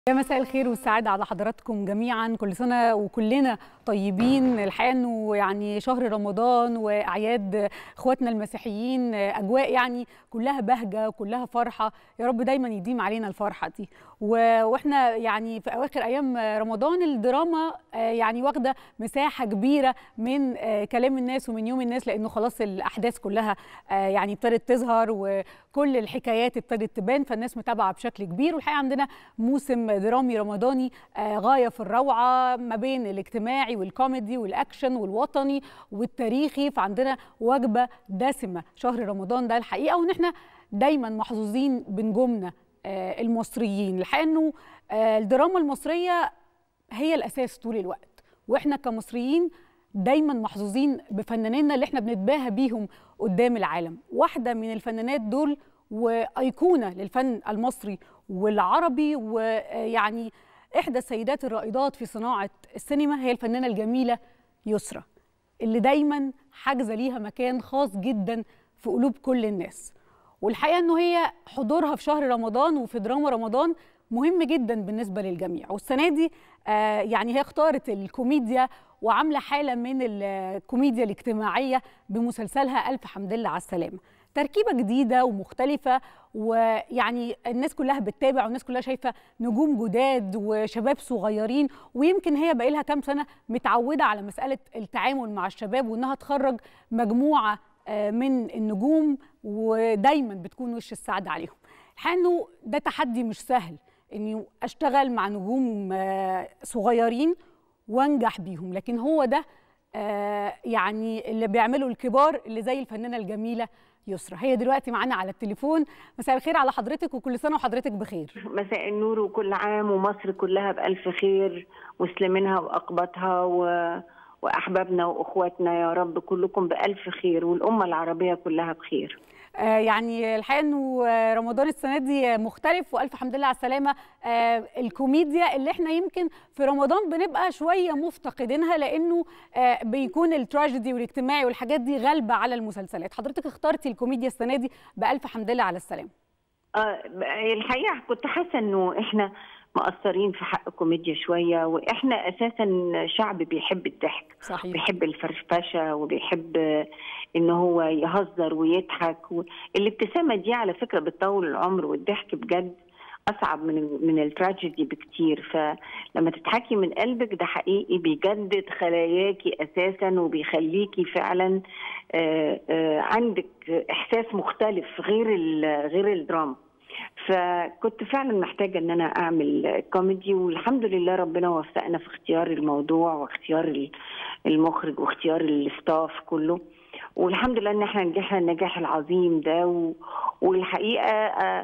يا مساء الخير والسعادة على حضراتكم جميعا كل سنة وكلنا طيبين الحقيقة انه يعني شهر رمضان واعياد اخواتنا المسيحيين اجواء يعني كلها بهجة وكلها فرحة يا رب دايما يديم علينا الفرحة دي واحنا يعني في اواخر ايام رمضان الدراما يعني واخدة مساحة كبيرة من كلام الناس ومن يوم الناس لانه خلاص الاحداث كلها يعني ابتدت تظهر وكل الحكايات ابتدت تبان فالناس متابعة بشكل كبير والحقيقة عندنا موسم درامي رمضاني غايه في الروعه ما بين الاجتماعي والكوميدي والاكشن والوطني والتاريخي فعندنا وجبه دسمه شهر رمضان ده الحقيقه وان احنا دايما محظوظين بنجومنا المصريين الحقيقه انه الدراما المصريه هي الاساس طول الوقت واحنا كمصريين دايما محظوظين بفنانينا اللي احنا بنتباهى بيهم قدام العالم واحده من الفنانات دول وايقونه للفن المصري والعربي ويعني احدى السيدات الرائدات في صناعه السينما هي الفنانه الجميله يسرا اللي دايما حاجزه ليها مكان خاص جدا في قلوب كل الناس والحقيقه انه هي حضورها في شهر رمضان وفي دراما رمضان مهم جدا بالنسبه للجميع والسنه دي آه يعني هي اختارت الكوميديا وعامله حاله من الكوميديا الاجتماعيه بمسلسلها الف حمد لله على السلامه تركيبه جديده ومختلفه ويعني الناس كلها بتتابع والناس كلها شايفه نجوم جداد وشباب صغيرين ويمكن هي بقى لها كام سنه متعوده على مساله التعامل مع الشباب وانها تخرج مجموعه من النجوم ودايما بتكون وش السعاده عليهم الحقيقه انه ده تحدي مش سهل اني اشتغل مع نجوم صغيرين وانجح بيهم لكن هو ده يعني اللي بيعمله الكبار اللي زي الفنانه الجميله يسرا هي دلوقتي معانا على التليفون مساء الخير على حضرتك وكل سنه وحضرتك بخير مساء النور وكل عام ومصر كلها بألف خير مسلمينها وأقباطها و... وأحبابنا وأخواتنا يا رب كلكم بألف خير والأمة العربية كلها بخير آه يعني الحقيقه انه رمضان السنه دي مختلف والف حمد لله على السلامه آه الكوميديا اللي احنا يمكن في رمضان بنبقى شويه مفتقدينها لانه آه بيكون التراجيدي والاجتماعي والحاجات دي غالبه على المسلسلات حضرتك اخترتي الكوميديا السنه دي بالف حمد لله على السلامه آه الحقيقه كنت حاسه انه احنا مقصرين في حق الكوميديا شويه واحنا اساسا شعب بيحب الضحك صحيح. بيحب الفرفشه وبيحب ان هو يهزر ويضحك و... الابتسامه دي على فكره بتطول العمر والضحك بجد اصعب من من التراجيدي بكتير فلما تضحكي من قلبك ده حقيقي بيجدد خلاياكي اساسا وبيخليكي فعلا آآ آآ عندك احساس مختلف غير غير الدراما فكنت فعلا محتاجه ان انا اعمل كوميدي والحمد لله ربنا وفقنا في اختيار الموضوع واختيار المخرج واختيار الستاف كله والحمد لله ان احنا نجحنا النجاح العظيم ده و... والحقيقه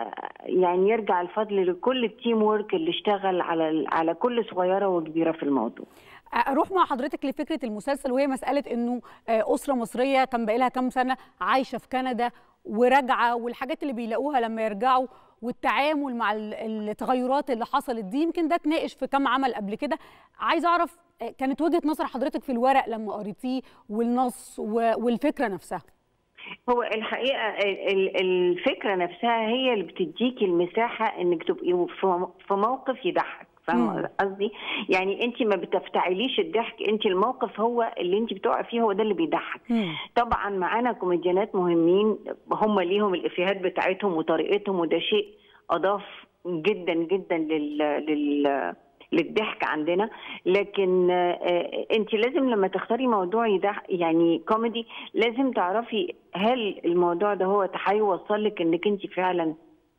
يعني يرجع الفضل لكل التيم ورك اللي اشتغل على على كل صغيره وكبيره في الموضوع اروح مع حضرتك لفكره المسلسل وهي مساله انه اسره مصريه كان بقى لها كام سنه عايشه في كندا وراجعه والحاجات اللي بيلاقوها لما يرجعوا والتعامل مع التغيرات اللي حصلت دي يمكن ده اتناقش في كام عمل قبل كده عايزه اعرف كانت وجهه نظر حضرتك في الورق لما قريتيه والنص والفكره نفسها هو الحقيقه الفكره نفسها هي اللي بتديكي المساحه انك تبقي في موقف يضحك فاهمه قصدي؟ يعني انت ما بتفتعليش الضحك انت الموقف هو اللي انت بتقع فيه هو ده اللي بيضحك. طبعا معانا كوميديانات مهمين هم ليهم الافيهات بتاعتهم وطريقتهم وده شيء اضاف جدا جدا لل, لل... للضحك عندنا لكن انت لازم لما تختاري موضوع يضحك يعني كوميدي لازم تعرفي هل الموضوع ده هو هيوصل لك انك انت فعلا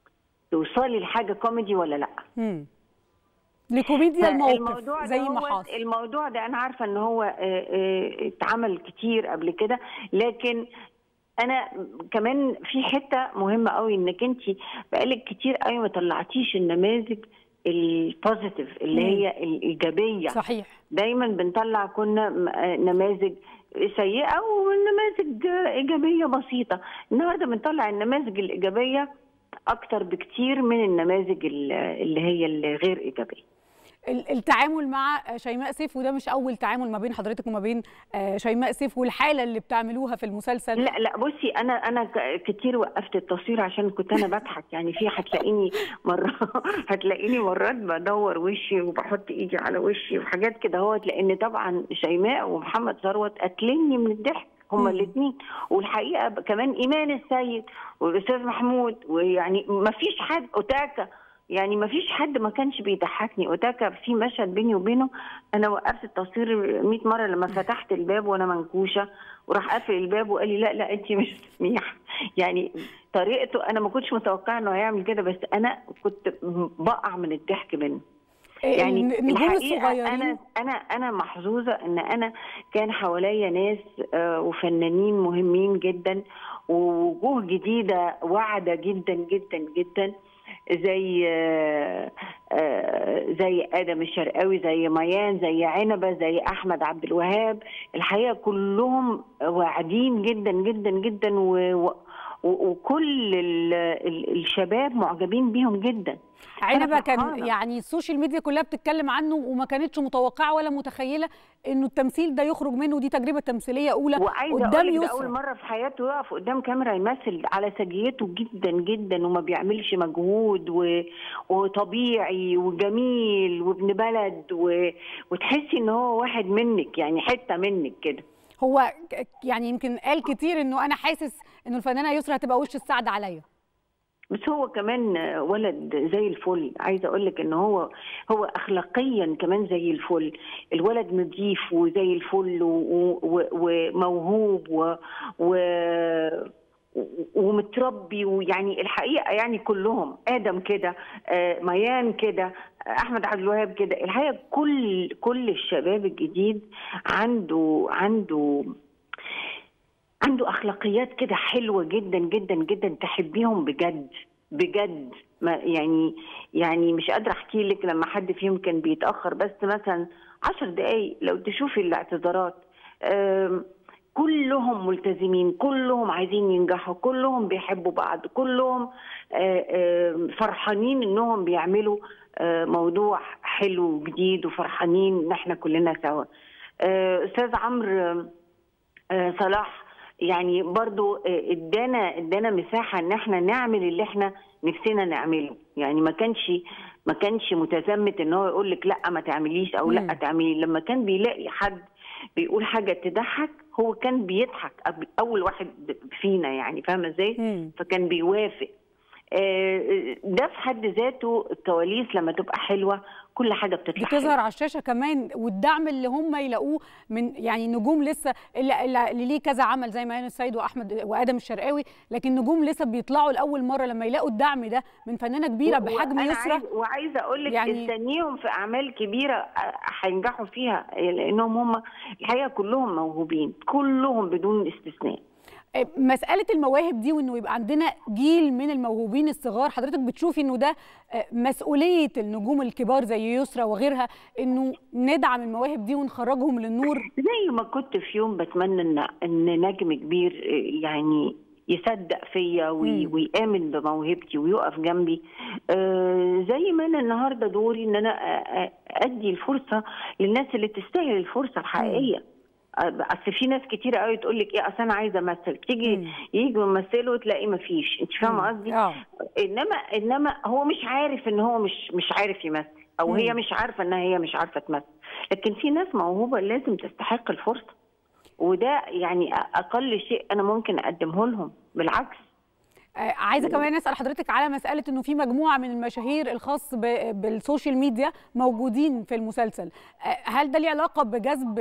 توصلي لحاجه كوميدي ولا لا؟ مم. لكوميديا الموقف زي ما حصل الموضوع ده انا عارفه ان هو اتعمل كتير قبل كده لكن انا كمان في حته مهمه قوي انك انت بقالك كتير قوي ما طلعتيش النماذج البوزيتيف اللي هي الايجابيه صحيح دايما بنطلع كنا نماذج سيئه ونماذج ايجابيه بسيطه النهارده بنطلع النماذج الايجابيه اكتر بكتير من النماذج اللي هي الغير ايجابيه التعامل مع شيماء سيف وده مش اول تعامل ما بين حضرتك وما بين شيماء سيف والحاله اللي بتعملوها في المسلسل لا لا بصي انا انا كتير وقفت التصوير عشان كنت انا بضحك يعني في هتلاقيني مره هتلاقيني مرات بدور وشي وبحط ايدي على وشي وحاجات كده اهوت لان طبعا شيماء ومحمد ثروت قاتليني من الضحك هما الاثنين والحقيقه كمان ايمان السيد والاستاذ محمود ويعني ما فيش حد اوتاكا يعني ما فيش حد ما كانش بيضحكني اوتاكا في مشهد بيني وبينه انا وقفت التصوير 100 مره لما فتحت الباب وانا منكوشه وراح قافل الباب وقال لي لا لا انت مش سميح يعني طريقته انا ما كنتش متوقعه انه هيعمل كده بس انا كنت بقع من الضحك منه يعني الحقيقه انا انا انا محظوظه ان انا كان حواليا ناس وفنانين مهمين جدا ووجوه جديده واعده جدا جدا جدا زي زي ادم الشرقاوي زي ميان زي عنبه زي احمد عبد الوهاب الحقيقه كلهم واعدين جدا جدا جدا و وكل الشباب معجبين بيهم جدا عنبه كان يعني السوشيال ميديا كلها بتتكلم عنه وما كانتش متوقعه ولا متخيله انه التمثيل ده يخرج منه ودي تجربه تمثيليه اولى قدام يسرا اول مره في حياته يقف قدام كاميرا يمثل على سجيته جدا جدا وما بيعملش مجهود و... وطبيعي وجميل وابن بلد و... وتحسي ان هو واحد منك يعني حته منك كده هو يعني يمكن قال كتير انه انا حاسس انه الفنانه يسرا هتبقى وش السعد عليا بس هو كمان ولد زي الفل عايزه اقول لك ان هو هو اخلاقيا كمان زي الفل الولد نظيف وزي الفل وموهوب و, و ومتربي ويعني الحقيقه يعني كلهم ادم كده ميان كده احمد عبد الوهاب كده الحقيقه كل كل الشباب الجديد عنده عنده عنده اخلاقيات كده حلوه جدا جدا جدا تحبيهم بجد بجد ما يعني يعني مش قادره احكي لك لما حد فيهم كان بيتاخر بس مثلا عشر دقايق لو تشوفي الاعتذارات كلهم ملتزمين كلهم عايزين ينجحوا كلهم بيحبوا بعض كلهم فرحانين انهم بيعملوا موضوع حلو جديد وفرحانين ان احنا كلنا سوا استاذ عمرو صلاح يعني برضو ادانا ادانا مساحه ان احنا نعمل اللي احنا نفسنا نعمله يعني ما كانش ما كانش متزمت ان هو يقول لك لا ما تعمليش او لا تعملي لما كان بيلاقي حد بيقول حاجه تضحك هو كان بيضحك اول واحد فينا يعني فاهمه ازاي فكان بيوافق ده في حد ذاته الكواليس لما تبقى حلوه كل حاجه بتطلع بتظهر على الشاشه كمان والدعم اللي هم يلاقوه من يعني نجوم لسه اللي, اللي ليه كذا عمل زي ما السيد واحمد وادم الشرقاوي لكن نجوم لسه بيطلعوا لاول مره لما يلاقوا الدعم ده من فنانه كبيره بحجم يسرا عايز وعايزه اقول لك يعني استنيهم في اعمال كبيره هينجحوا فيها لانهم هم الحقيقه كلهم موهوبين كلهم بدون استثناء مسألة المواهب دي وإنه يبقى عندنا جيل من الموهوبين الصغار حضرتك بتشوفي إنه ده مسؤولية النجوم الكبار زي يسرا وغيرها إنه ندعم المواهب دي ونخرجهم للنور زي ما كنت في يوم بتمنى إن إن نجم كبير يعني يصدق فيا ويامن بموهبتي ويقف جنبي آه زي ما انا النهارده دوري ان انا ادي الفرصه للناس اللي تستاهل الفرصه الحقيقيه اصل في ناس كتير قوي تقول لك ايه اصل انا عايزه امثل تيجي يجوا يمثلوا تلاقي ما فيش انت فاهمه قصدي انما انما هو مش عارف ان هو مش مش عارف يمثل او مم. هي مش عارفه انها هي مش عارفه تمثل لكن في ناس موهوبه لازم تستحق الفرصه وده يعني اقل شيء انا ممكن اقدمه لهم بالعكس عايزه كمان اسال حضرتك على مساله انه في مجموعه من المشاهير الخاص بالسوشيال ميديا موجودين في المسلسل هل ده ليه علاقه بجذب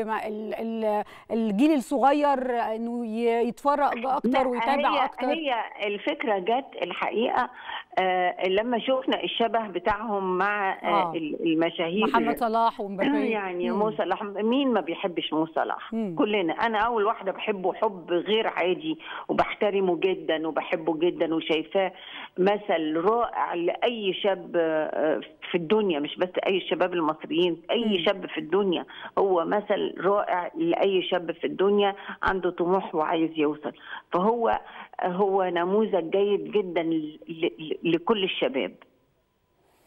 الجيل الصغير انه يتفرج اكتر ويتابع هي اكتر هي الفكره جت الحقيقه لما شفنا الشبه بتاعهم مع آه. المشاهير محمد صلاح ومبابي يعني مو صلاح مين ما بيحبش مو صلاح كلنا انا اول واحده بحبه حب غير عادي وبحترمه جدا وبحبه جدا وشايفاه مثل رائع لاي شاب في الدنيا مش بس اي الشباب المصريين اي شاب في الدنيا هو مثل رائع لاي شاب في الدنيا عنده طموح وعايز يوصل فهو هو نموذج جيد جدا لكل الشباب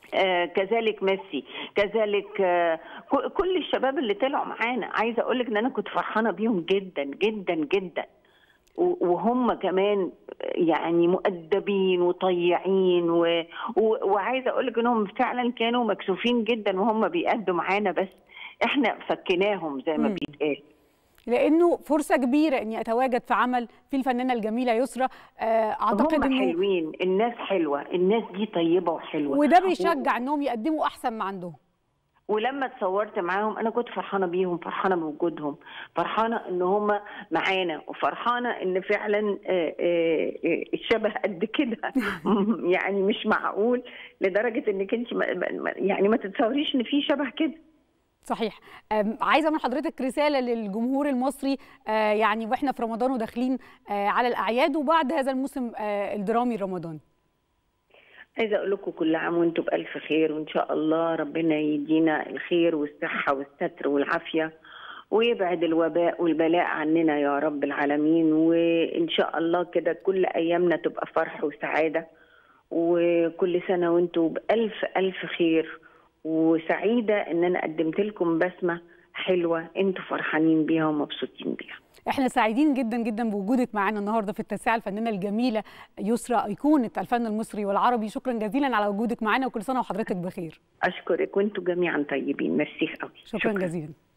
آه كذلك ميسي كذلك آه كل الشباب اللي طلعوا معانا عايزه اقول لك ان انا كنت فرحانه بيهم جدا جدا جدا وهم كمان يعني مؤدبين وطيعين و... و... وعايزه اقول لك انهم فعلا كانوا مكسوفين جدا وهم بيأدوا معانا بس احنا فكناهم زي ما بيتقال لانه فرصه كبيره اني اتواجد في عمل في الفنانه الجميله يسرا اعتقد هم حلوين الناس حلوه الناس دي طيبه وحلوه وده بيشجع و... انهم يقدموا احسن ما عندهم ولما اتصورت معاهم انا كنت فرحانه بيهم فرحانه بوجودهم فرحانه ان هم معانا وفرحانه ان فعلا الشبه قد كده يعني مش معقول لدرجه انك انت يعني ما تتصوريش ان في شبه كده صحيح عايزه من حضرتك رساله للجمهور المصري يعني واحنا في رمضان وداخلين على الاعياد وبعد هذا الموسم الدرامي الرمضاني عايزه اقول لكم كل عام وانتم بالف خير وان شاء الله ربنا يدينا الخير والصحه والستر والعافيه ويبعد الوباء والبلاء عننا يا رب العالمين وان شاء الله كده كل ايامنا تبقى فرح وسعاده وكل سنه وانتم بالف الف خير وسعيده ان انا قدمت لكم بسمه حلوه انتوا فرحانين بيها ومبسوطين بيها احنا سعيدين جدا جدا بوجودك معانا النهارده في التاسعه الفنانه الجميله يسرا ايقونه الفن المصري والعربي شكرا جزيلا على وجودك معانا وكل سنه وحضرتك بخير اشكرك وانتم جميعا طيبين ميرسي قوي شكرا, شكرا. جزيلا